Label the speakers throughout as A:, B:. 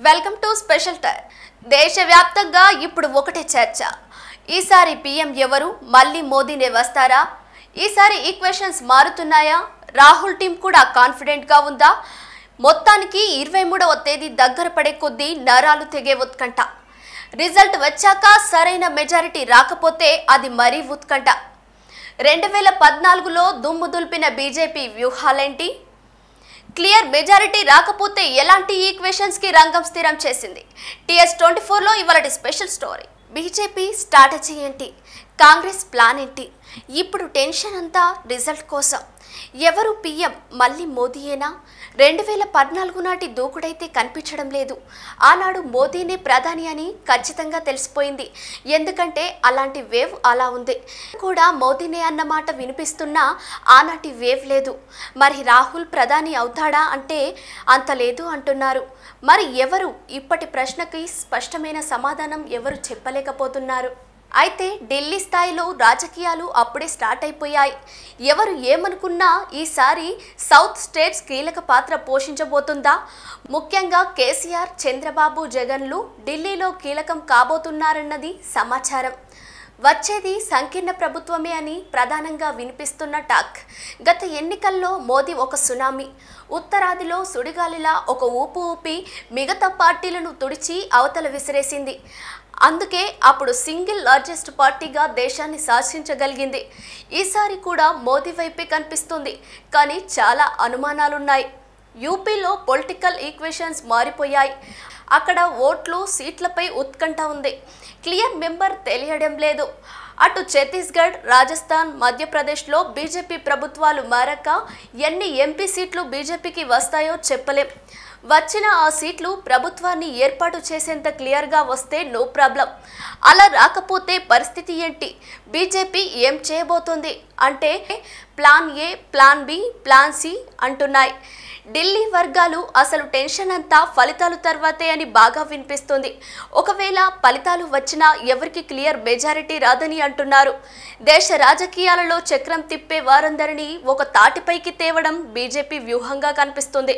A: welcome to special tyre దేశవ్యాప్తంగా ఇప్పుడు ఒకటే చర్చ ఈసారి పీఎం ఎవరు మళ్ళీ మోదీనే వస్తారా ఈసారి ఈక్వేషన్స్ మారుతున్నాయా రాహుల్ టీం కూడా కాన్ఫిడెంట్గా ఉందా మొత్తానికి ఇరవై మూడవ తేదీ దగ్గర పడే కొద్దీ నరాలు తెగే ఉత్కంఠ రిజల్ట్ వచ్చాక సరైన మెజారిటీ రాకపోతే అది మరీ ఉత్కంఠ రెండు వేల పద్నాలుగులో దుమ్ము దులిపిన బీజేపీ వ్యూహాలేంటి క్లియర్ మెజారిటీ రాకపోతే ఎలాంటి ఈక్వేషన్స్ కి రంగం స్థిరం చేసింది టీఎస్ ట్వంటీ ఫోర్లో ఇవాళ స్పెషల్ స్టోరీ బీజేపీ స్ట్రాటజీ ఏంటి కాంగ్రెస్ ప్లాన్ ఏంటి ఇప్పుడు టెన్షన్ అంతా రిజల్ట్ కోసం ఎవరు పీఎం మళ్ళీ మోదీయేనా రెండు వేల పద్నాలుగు నాటి దూకుడైతే కనిపించడం లేదు ఆనాడు మోదీనే ప్రధాని అని ఖచ్చితంగా తెలిసిపోయింది ఎందుకంటే అలాంటి వేవ్ అలా ఉంది కూడా మోదీనే అన్నమాట వినిపిస్తున్నా ఆనాటి వేవ్ లేదు మరి రాహుల్ ప్రధాని అవుతాడా అంటే అంత లేదు అంటున్నారు మరి ఎవరు ఇప్పటి ప్రశ్నకి స్పష్టమైన సమాధానం ఎవరు చెప్పలేకపోతున్నారు అయితే ఢిల్లీ స్థాయిలో రాజకీయాలు అప్పుడే స్టార్ట్ అయిపోయాయి ఎవరు ఏమనుకున్నా ఈసారి సౌత్ స్టేట్స్ కీలక పాత్ర పోషించబోతుందా ముఖ్యంగా కేసీఆర్ చంద్రబాబు జగన్లు ఢిల్లీలో కీలకం కాబోతున్నారన్నది సమాచారం వచ్చేది సంకీర్ణ ప్రభుత్వమే అని ప్రధానంగా వినిపిస్తున్న టాక్ గత ఎన్నికల్లో మోదీ ఒక సునామీ ఉత్తరాదిలో సుడిగాలిలా ఒక ఊపు ఊపి మిగతా పార్టీలను తుడిచి అవతల విసిరేసింది అందుకే అప్పుడు సింగిల్ లార్జెస్ట్ పార్టీగా దేశాన్ని శాసించగలిగింది ఈసారి కూడా మోదీ వైపే కనిపిస్తుంది కానీ చాలా అనుమానాలున్నాయి యూపీలో పొలిటికల్ ఈక్వేషన్స్ మారిపోయాయి అక్కడ ఓట్లు సీట్లపై ఉత్కంఠ ఉంది క్లియర్ మెంబర్ తెలియడం లేదు అటు ఛత్తీస్గఢ్ రాజస్థాన్ మధ్యప్రదేశ్లో బీజేపీ ప్రభుత్వాలు మారాక ఎన్ని ఎంపీ సీట్లు బీజేపీకి వస్తాయో చెప్పలేం వచ్చిన ఆ సీట్లు ప్రభుత్వాన్ని ఏర్పాటు చేసేంత క్లియర్గా వస్తే నో ప్రాబ్లం అలా రాకపోతే పరిస్థితి ఏంటి బీజేపీ ఏం చేయబోతోంది అంటే plan A plan B plan C అంటున్నాయి ఢిల్లీ వర్గాలు అసలు టెన్షన్ అంతా ఫలితాలు తర్వాతే అని బాగా వినిపిస్తుంది ఒకవేళ ఫలితాలు వచ్చినా ఎవరికి క్లియర్ మెజారిటీ రాదని అంటున్నారు దేశ రాజకీయాలలో చక్రం తిప్పే వారందరినీ ఒక తాటిపైకి తేవడం బీజేపీ వ్యూహంగా కనిపిస్తుంది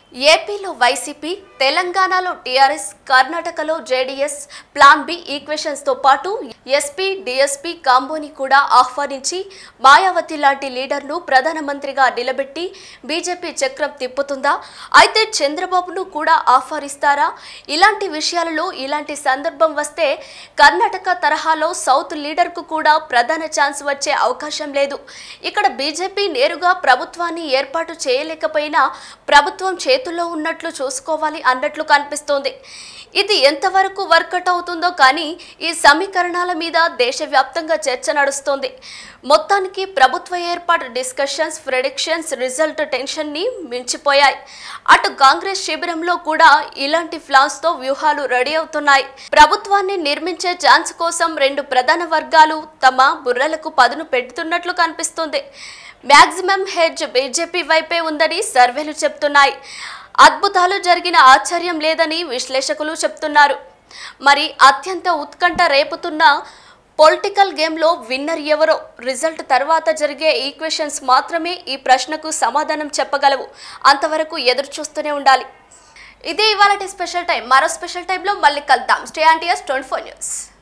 A: ఏపీలో వైసీపీ తెలంగాణలో టీఆర్ఎస్ కర్ణాటకలో జేడీఎస్ ప్లాన్ బి ఈక్వేషన్స్తో పాటు ఎస్పీ డిఎస్పీ కాంబోని కూడా ఆహ్వానించి మాయావతి లాంటి లీడర్ను ప్రధానమంత్రిగా నిలబెట్టి బీజేపీ చక్రం తిప్పుతుందా అయితే చంద్రబాబును కూడా ఆహ్వానిస్తారా ఇలాంటి విషయాలలో ఇలాంటి సందర్భం వస్తే కర్ణాటక తరహాలో సౌత్ లీడర్కు కూడా ప్రధాన ఛాన్స్ వచ్చే అవకాశం లేదు ఇక్కడ బీజేపీ నేరుగా ప్రభుత్వాన్ని ఏర్పాటు చేయలేకపోయినా ప్రభుత్వం చేతుల్లో ఉన్నట్లు చూసుకోవాలి అన్నట్లు కనిపిస్తోంది ఇది ఎంతవరకు వర్కౌట్ అవుతుందో కానీ ఈ సమీకరణాల మీద దేశవ్యాప్తంగా చర్చ నడుస్తోంది మొత్తానికి ప్రభుత్వ ఏర్పాటు డిస్కషన్స్ ప్రెడిక్షన్స్ రిజల్ట్ టెన్షన్ని మించిపోయాయి అటు కాంగ్రెస్ శిబిరంలో కూడా ఇలాంటి ప్లాన్స్తో వ్యూహాలు రెడీ అవుతున్నాయి ప్రభుత్వాన్ని నిర్మించే ఛాన్స్ కోసం రెండు ప్రధాన వర్గాలు తమ బుర్రలకు పదును పెడుతున్నట్లు కనిపిస్తుంది మ్యాక్సిమం హెడ్జ్ బీజేపీ వైపే ఉందని సర్వేలు చెప్తున్నాయి అద్భుతాలు జరిగిన ఆశ్చర్యం లేదని విశ్లేషకులు చెప్తున్నారు మరి అత్యంత ఉత్కంఠ రేపుతున్న పొలిటికల్ గేమ్లో విన్నర్ ఎవరో రిజల్ట్ తర్వాత జరిగే ఈక్వేషన్స్ మాత్రమే ఈ ప్రశ్నకు సమాధానం చెప్పగలవు అంతవరకు ఎదురు చూస్తూనే ఉండాలి ఇదే ఇవాళ స్పెషల్ టైం మరో స్పెషల్ టైంలో మళ్ళీ కలుద్దాం స్టే ఆంటీఎస్ ట్వంటీ ఫోర్ న్యూస్